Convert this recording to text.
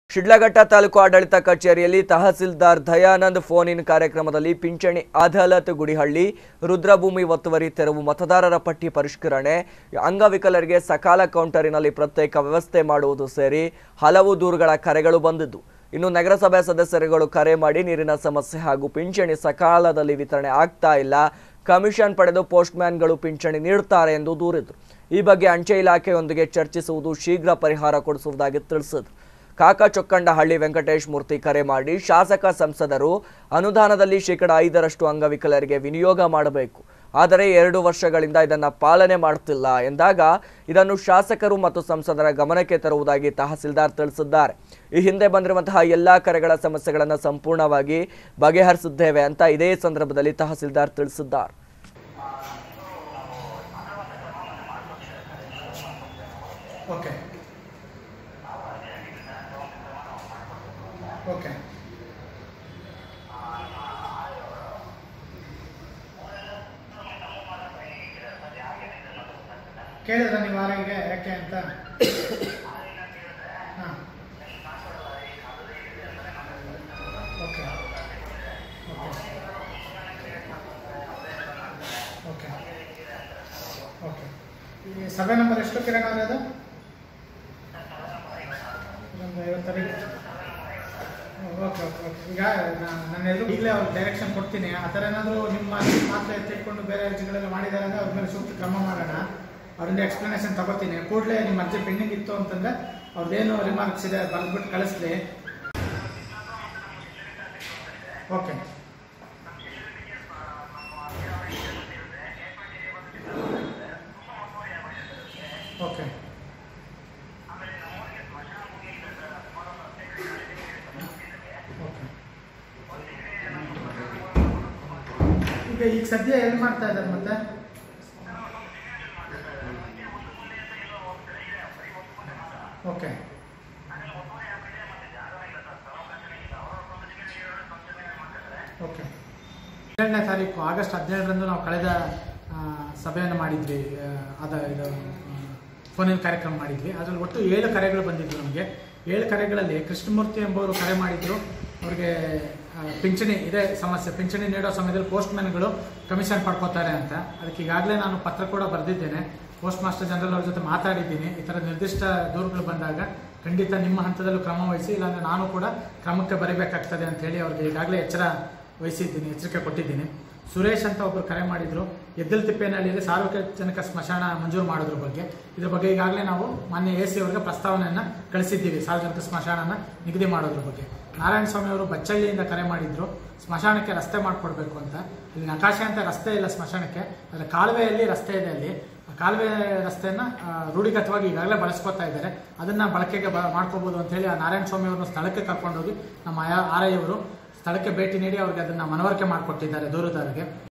ಶಿಡ್ಲಘಟ್ಟ ತಾಲೂಕು ಆಡಳಿತ ಕಚೇರಿಯಲ್ಲಿ tahsildar Dayanand phone in ಕಾರ್ಯಕ್ರಮದಲ್ಲಿ ಪಿಂಚಣಿ ಅದಾಲತ್ ಗುಡಿಹಳ್ಳಿ ರುದ್ರಭೂಮಿ ಒತ್ತುವರಿ ತೆರವು ಮತದಾರರ ಪಟ್ಟಿ ಪರಿಷ್ಕರಣೆ ಅಂಗವಿಕಲರಿಗೆ ಸಕಾಲ ಕೌಂಟರಿನಲ್ಲಿ ಪ್ರತ್ಯೇಕ ವ್ಯವಸ್ಥೆ ಮಾಡುವುದು ಸೇರಿ ಹಲವು ದೂರುಗಳ ಕರೆಗಳು ಬಂದಿದ್ದು ಇನ್ನು ನಗರಸಭೆ ಸದಸ್ಯರುಗಳು ಕರೆ ಮಾಡಿ ನೀರಿನ ಸಮಸ್ಯೆ ಹಾಗೂ ಪಿಂಚಣಿ ಸಕಾಲದಲ್ಲಿ ವಿತರಣೆ ಆಗ್ತಾ ಇಲ್ಲ ಕಮಿಷನ್ ಪಡೆದು ಪೋಸ್ಟ್ಮ್ಯಾನ್ಗಳು ಪಿಂಚಣಿ ನೀಡುತ್ತಾರೆ ಎಂದು ದೂರಿದ್ರು ಈ ಬಗ್ಗೆ ಅಂಚೆ ಇಲಾಖೆಯೊಂದಿಗೆ ಚರ್ಚಿಸುವುದು ಶೀಘ್ರ ಪರಿಹಾರ ಕೊಡಿಸುವುದಾಗಿ ತಿಳಿಸಿದ್ರು ಕಾಕ ಚೊಕ್ಕಂಡಹಳ್ಳಿ ವೆಂಕಟೇಶ್ ಮೂರ್ತಿ ಕರೆ ಮಾಡಿ ಶಾಸಕ ಸಂಸದರು ಅನುದಾನದಲ್ಲಿ ಶೇಕಡ ಐದರಷ್ಟು ಅಂಗವಿಕಲರಿಗೆ ವಿನಿಯೋಗ ಮಾಡಬೇಕು ಆದರೆ ಎರಡು ವರ್ಷಗಳಿಂದ ಇದನ್ನ ಪಾಲನೆ ಮಾಡುತ್ತಿಲ್ಲ ಎಂದಾಗ ಇದನ್ನು ಶಾಸಕರು ಮತ್ತು ಸಂಸದರ ಗಮನಕ್ಕೆ ತರುವುದಾಗಿ ತಹಸೀಲ್ದಾರ್ ತಿಳಿಸಿದ್ದಾರೆ ಈ ಹಿಂದೆ ಬಂದಿರುವಂತಹ ಎಲ್ಲಾ ಕರೆಗಳ ಸಮಸ್ಯೆಗಳನ್ನು ಸಂಪೂರ್ಣವಾಗಿ ಬಗೆಹರಿಸಿದ್ದೇವೆ ಅಂತ ಇದೇ ಸಂದರ್ಭದಲ್ಲಿ ತಹಸೀಲ್ದಾರ್ ತಿಳಿಸಿದ್ದಾರೆ ಓಕೆ ಓಕೆ ಕೇಳಿದ್ರ ನೀವು ಆರೋಗ್ಯ ಯಾಕೆ ಅಂತ ಹಾಂ ಓಕೆ ಓಕೆ ಓಕೆ ಓಕೆ ಈ ಸಭೆ ನಂಬರ್ ಎಷ್ಟು ಕಿರಣ್ ಅವರೇ ಅದು ಒಂದು ಐವತ್ತರಿಗೆ ಓಕೆ ಓಕೆ ಓಕೆ ಈಗ ನಾನು ಎಲ್ಲರೂ ಈಗಲೇ ಅವ್ರಿಗೆ ಡೈರೆಕ್ಷನ್ ಕೊಡ್ತೀನಿ ಆ ಥರ ಏನಾದರೂ ನಿಮ್ಮ ಮಾತ್ರ ಎತ್ತಿಟ್ಕೊಂಡು ಬೇರೆ ಅರ್ಜಿಗಳೆಲ್ಲ ಮಾಡಿದ್ದಾರೆ ಅಂದರೆ ಅವ್ರ ಮೇಲೆ ಸೂಕ್ತ ಕ್ರಮ ಮಾಡೋಣ ಅವರಿಂದ ಎಕ್ಸ್ಪ್ಲನೇಷನ್ ತಗೋತೀನಿ ಕೂಡಲೇ ನಿಮ್ಮ ಅರ್ಜಿ ಪೆಂಡಿಂಗ್ ಇತ್ತು ಅಂತಂದರೆ ಅವ್ರದ್ದೇನು ರಿಮಾರ್ಕ್ಸ್ ಇದೆ ಬರೆದ್ಬಿಟ್ಟು ಕಳಿಸ್ಲಿ ಓಕೆ ಓಕೆ ಓಕೆ ಈಗ ಈಗ ಸದ್ಯ ಎಲ್ಲಿ ಮಾಡ್ತಾ ಇದ್ದಾರೆ ಮತ್ತೆ ಓಕೆ ಓಕೆ ಹದಿನೇಳನೇ ತಾರೀಕು ಆಗಸ್ಟ್ ಹದಿನೇಳರಂದು ನಾವು ಕಳೆದ ಆ, ಸಭೆಯನ್ನು ಮಾಡಿದ್ವಿ ಆ, ಅದ ಇದು ಫೋನಿನ ಕಾರ್ಯಕ್ರಮ ಮಾಡಿದ್ವಿ ಅದರಲ್ಲಿ ಒಟ್ಟು ಏಳು ಕರೆಗಳು ಬಂದಿದ್ವು ನಮಗೆ ಏಳು ಕರೆಗಳಲ್ಲಿ ಕೃಷ್ಣಮೂರ್ತಿ ಎಂಬುವರು ಕರೆ ಮಾಡಿದ್ರು ಅವ್ರಿಗೆ ಆ, ಪಿಂಚಣಿ ಇದೇ ಸಮಸ್ಯೆ ಪಿಂಚಣಿ ನೀಡೋ ಸಮಯದಲ್ಲಿ ಪೋಸ್ಟ್ ಮ್ಯಾನ್ಗಳು ಕಮಿಷನ್ ಪಡ್ಕೋತಾರೆ ಅಂತ ಅದಕ್ಕೆ ಈಗಾಗಲೇ ನಾನು ಪತ್ರ ಕೂಡ ಬರೆದಿದ್ದೇನೆ ಪೋಸ್ಟ್ ಮಾಸ್ಟರ್ ಜನರಲ್ ಅವ್ರ ಜೊತೆ ಮಾತಾಡಿದ್ದೀನಿ ಈ ಥರ ನಿರ್ದಿಷ್ಟ ದೂರುಗಳು ಬಂದಾಗ ಖಂಡಿತ ನಿಮ್ಮ ಹಂತದಲ್ಲೂ ಕ್ರಮ ವಹಿಸಿ ಇಲ್ಲಾಂದ್ರೆ ನಾನು ಕೂಡ ಕ್ರಮಕ್ಕೆ ಬರಬೇಕಾಗ್ತದೆ ಅಂತ ಹೇಳಿ ಅವ್ರಿಗೆ ಈಗಾಗಲೇ ಎಚ್ಚರ ವಹಿಸಿದ್ದೀನಿ ಎಚ್ಚರಿಕೆ ಕೊಟ್ಟಿದ್ದೀನಿ ಸುರೇಶ್ ಅಂತ ಒಬ್ಬರು ಕರೆ ಮಾಡಿದ್ರು ಎದ್ದಲ್ ತಿಪ್ಪೇನಹಳ್ಳಿಯಲ್ಲಿ ಸಾರ್ವಜನಿಕ ಸ್ಮಶಾನ ಮಂಜೂರು ಮಾಡೋದ್ರ ಬಗ್ಗೆ ಇದ್ರ ಬಗ್ಗೆ ಈಗಾಗಲೇ ನಾವು ಮಾನ್ಯ ಎ ಸಿ ಅವರಿಗೆ ಪ್ರಸ್ತಾವನೆಯನ್ನ ಕಳಿಸಿದ್ದೀವಿ ಸಾರ್ವಜನಿಕ ಸ್ಮಶಾನನ ನಿಗದಿ ಮಾಡೋದ್ರ ಬಗ್ಗೆ ನಾರಾಯಣ ಸ್ವಾಮಿ ಅವರು ಬಚ್ಚಳ್ಳಿಯಿಂದ ಕರೆ ಮಾಡಿದ್ರು ಸ್ಮಶಾನಕ್ಕೆ ರಸ್ತೆ ಮಾಡಿಕೊಡ್ಬೇಕು ಅಂತ ಇಲ್ಲಿ ನಕಾಶೆ ಅಂತ ರಸ್ತೆ ಇಲ್ಲ ಸ್ಮಶಾನಕ್ಕೆ ಅದರ ಕಾಲುವೆಯಲ್ಲಿ ರಸ್ತೆ ಇದೆ ಅಲ್ಲಿ ಆ ಕಾಲುವೆ ರಸ್ತೆಯನ್ನ ಆ, ರೂಢಿಗತವಾಗಿ ಈಗಾಗಲೇ ಬಳಸ್ಕೊತಾ ಇದ್ದಾರೆ ಅದನ್ನ ಬಳಕೆಗೆ ಬ ಮಾಡ್ಕೋಬಹುದು ಅಂತ ಹೇಳಿ ಆ ನಾರಾಯಣ ಸ್ವಾಮಿ ಅವರನ್ನು ಸ್ಥಳಕ್ಕೆ ಕರ್ಕೊಂಡೋಗಿ ನಮ್ಮ ಆರ್ ಐ ಅವರು ಸ್ಥಳಕ್ಕೆ ಭೇಟಿ ನೀಡಿ ಅವ್ರಿಗೆ ಅದನ್ನ ಮನವರಿಕೆ ಮಾಡಿಕೊಟ್ಟಿದ್ದಾರೆ ದೂರುದಾರರಿಗೆ